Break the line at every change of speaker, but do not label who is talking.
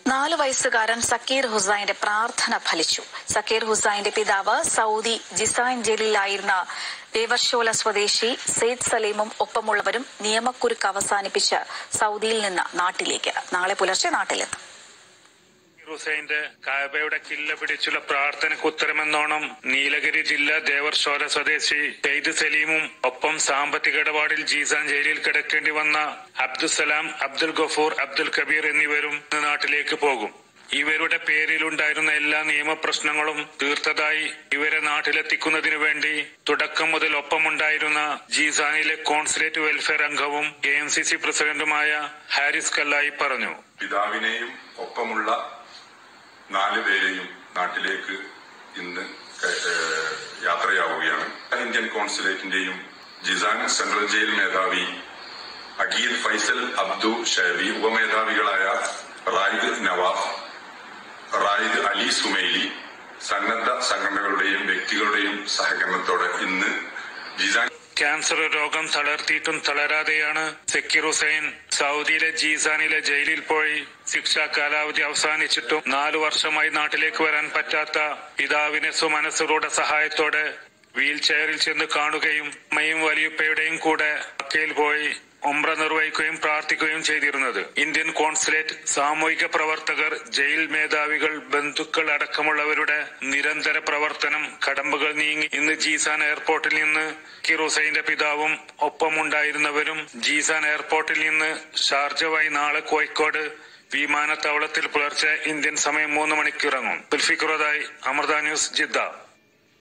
നാല് വയസ്സുകാരൻ സക്കീർ ഹുസൈന്റെ പ്രാർത്ഥന ഫലിച്ചു സക്കീർ ഹുസൈന്റെ പിതാവ് സൌദി ജിസൈൻ ജയിലിലായിരുന്ന ദേവർഷോല സ്വദേശി സെയ്ദ് സലീമും ഒപ്പമുള്ളവരും നിയമക്കുരുക്ക് അവസാനിപ്പിച്ച് സൌദിയിൽ നിന്ന് നാട്ടിലേക്ക് നാളെ പുലർച്ചെ നാട്ടിലെത്തും
ഹുസൈന്റെ കാബയുടെ കില്ല പിടിച്ചുള്ള പ്രാർത്ഥനയ്ക്ക് ഉത്തരമെന്നോണം നീലഗിരി ജില്ല ദേവർഷോല സ്വദേശി സെയ്ദ് സലീമും ഒപ്പം സാമ്പത്തിക ഇടപാടിൽ ജീസാൻ ജയിലിൽ കിടക്കേണ്ടി വന്ന അബ്ദുസലാം അബ്ദുൽ ഗഫൂർ അബ്ദുൽ കബീർ എന്നിവരും ഇന്ന് നാട്ടിലേക്ക് പോകും ഇവരുടെ പേരിലുണ്ടായിരുന്ന എല്ലാ നിയമപ്രശ്നങ്ങളും തീർത്തതായി ഇവരെ നാട്ടിലെത്തിക്കുന്നതിനു വേണ്ടി തുടക്കം മുതൽ ഒപ്പമുണ്ടായിരുന്ന ജീസാനിലെ കോൺസുലേറ്റ് വെൽഫെയർ അംഗവും കെ എം സി സി പ്രസിഡന്റുമായ ഹാരിസ് കല്ലായി പറഞ്ഞു
പിതാവിനെയും ഒപ്പമുള്ള നാല് പേരെയും നാട്ടിലേക്ക് ഇന്ന് ക- ഏഹ് യാത്രയാവുകയാണ് ഇന്ത്യൻ കോൺസുലേറ്റിന്റെയും ജിസാൻ സെൻട്രൽ ജയിൽ മേധാവി അഗീദ് ഫൈസൽ അബ്ദു ഷേബി ഉപമേധാവികളായ Raid Nawaf Raid Ali Sumaili സന്നദ്ധ സംഘടനകളുടെയും വ്യക്തികളുടെയും സഹകരണത്തോടെ ഇന്ന് ജിസാൻ
ക്യാൻസർ രോഗം തളർത്തിയിട്ടും തളരാതെയാണ് സക്കീർ ഹുസൈൻ സൗദിയിലെ ജീസാനിലെ ജയിലിൽ പോയി ശിക്ഷാ കാലാവധി അവസാനിച്ചിട്ടും നാലു വർഷമായി നാട്ടിലേക്ക് വരാൻ പറ്റാത്ത പിതാവിനെ സുമനസ്സുകളുടെ സഹായത്തോടെ വീൽ ചെയറിൽ ചെന്ന് കാണുകയും അമ്മയും വലിയപ്പയുടെയും കൂടെ മക്കയിൽ പോയി ഉംറ നിർവഹിക്കുകയും പ്രാർത്ഥിക്കുകയും ചെയ്തിരുന്നത് ഇന്ത്യൻ കോൺസുലേറ്റ് സാമൂഹിക പ്രവർത്തകർ ജയിൽ മേധാവികൾ ബന്ധുക്കൾ അടക്കമുള്ളവരുടെ നിരന്തര പ്രവർത്തനം കടമ്പകൾ നീങ്ങി ഇന്ന് ജീസാൻ എയർപോർട്ടിൽ നിന്ന് കിർ ഹുസൈന്റെ പിതാവും ഒപ്പമുണ്ടായിരുന്നവരും ജീസാൻ എയർപോർട്ടിൽ നിന്ന് ഷാർജ വഴി നാളെ കോഴിക്കോട് വിമാനത്താവളത്തിൽ പുലർച്ചെ ഇന്ത്യൻ സമയം മൂന്ന് മണിക്ക് ഇറങ്ങും ബിൽഫിക്കുറതായി അമൃത ന്യൂസ് ജിദ്ദ